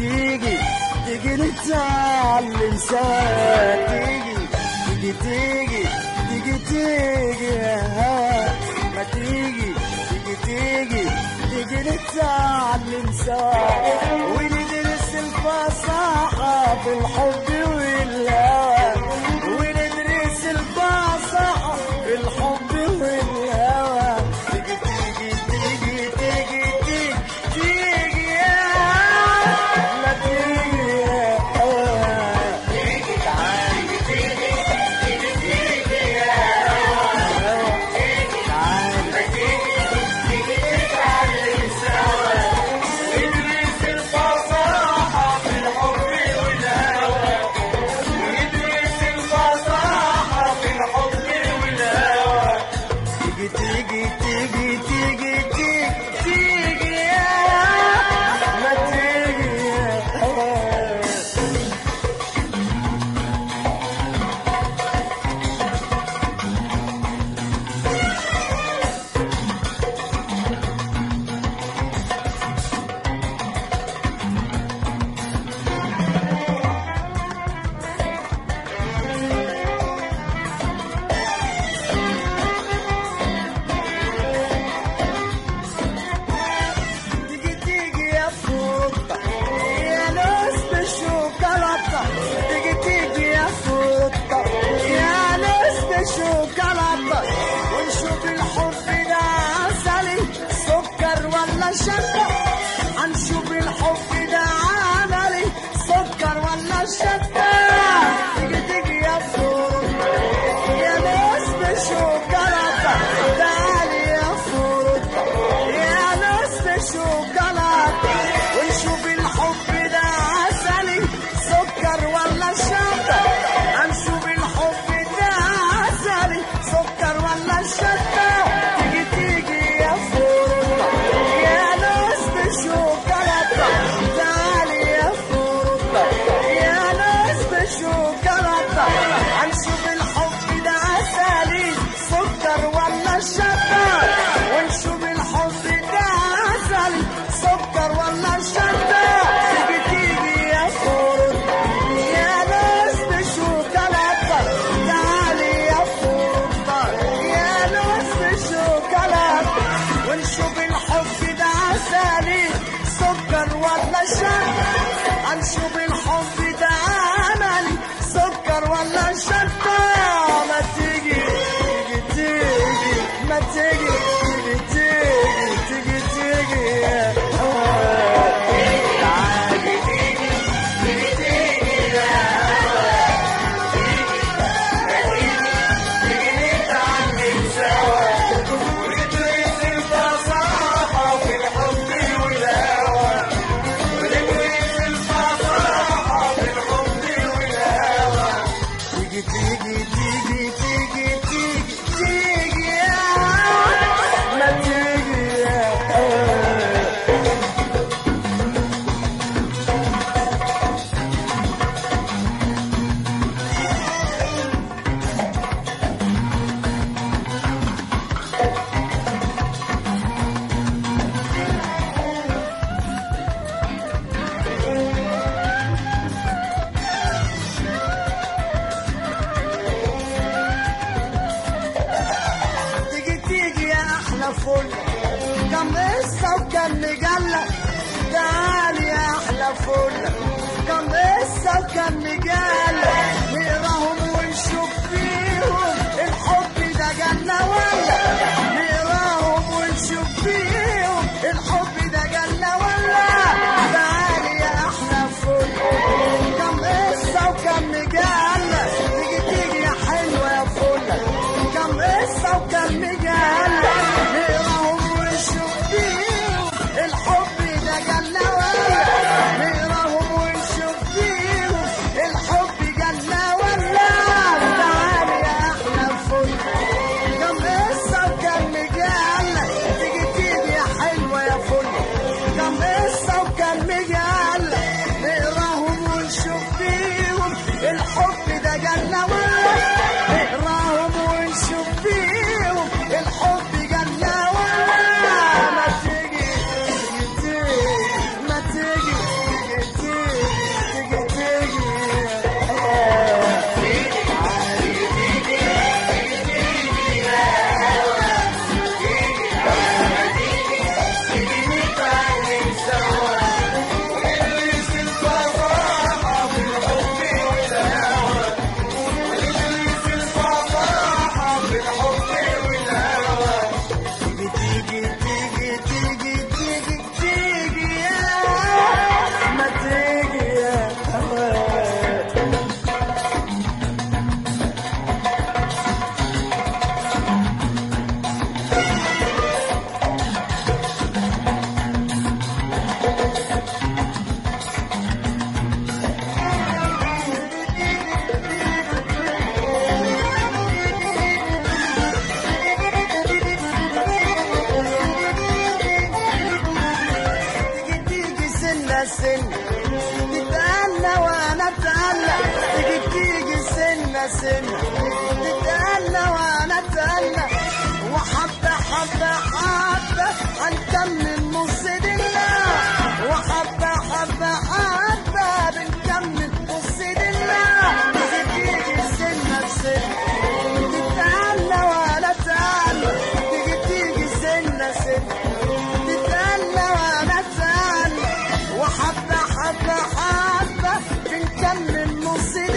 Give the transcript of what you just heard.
تيجي تيجي نتعلم سوا تيجي تيجي تيجي تيجي تيجي يا هوا ما تيجي تيجي تيجي تيجي نتعلم سوا وندرس الفصاحة في الحب والهوى وندرس الفصاحة في الحب والهوى تيجي تيجي تيجي تيجي تيجي تيجي يا ما تيجي يا هوا تعالي تيجي تيجي تيجي تيجي تيجي تيجي يا ما تيجي يا تيجي تيجي يا فوطة يا ناس بالشوكولاتة تيجي تيجي يا فوطة يا ناس بالشوكولاتة ونشوف الحب ده عسلي سكر ولا شطة هنشوف الحب ده عملي سكر ولا شطة تيجي تيجي يا فوطة يا ناس بالشوكولاتة تعالي يا فوطة يا ناس بالشوكولاتة ونشوف الحب ده عسلي سكر ولا شطة هنشوف الحب ده عسلي سكر ولا شطة تيجي تيجي يا فوطة يا ناس بالشوكولاتة تعالي يا فوطة يا ناس بالشوكولاتة هنشوف الحب ده عسلي سكر ولا شطة ونشوف الحب ده عسلي سكر ولا شطة تيجي تيجي يا فوطة يا ناس بالشوكولاتة تعالي يا فوطة يا ناس بالشوكولاتة ونشوف الحب ده عسلي سكر ولا شطة هنشوف الحب ده عملي سكر ولا شطة ما تيجي تيجي تيجي ما تيجي تيجي تيجي تيجي تيجي يا هوا. تعالي تيجي تيجي تيجي يا تيجي سنة تتأنى وانا اتأنى تيجي تيجي سنة سنة تتأنى وانا اتأنى وحبة حبة حبة هنكمل نص دنيا وحبة حبة حبة بنكمل نص دنيا تيجي تيجي سنة بسنة تتأنى وانا اتأنى تيجي تيجي سنة سنة تتأنى وانا اتأنى وحبة حبة حبة بنكمل نص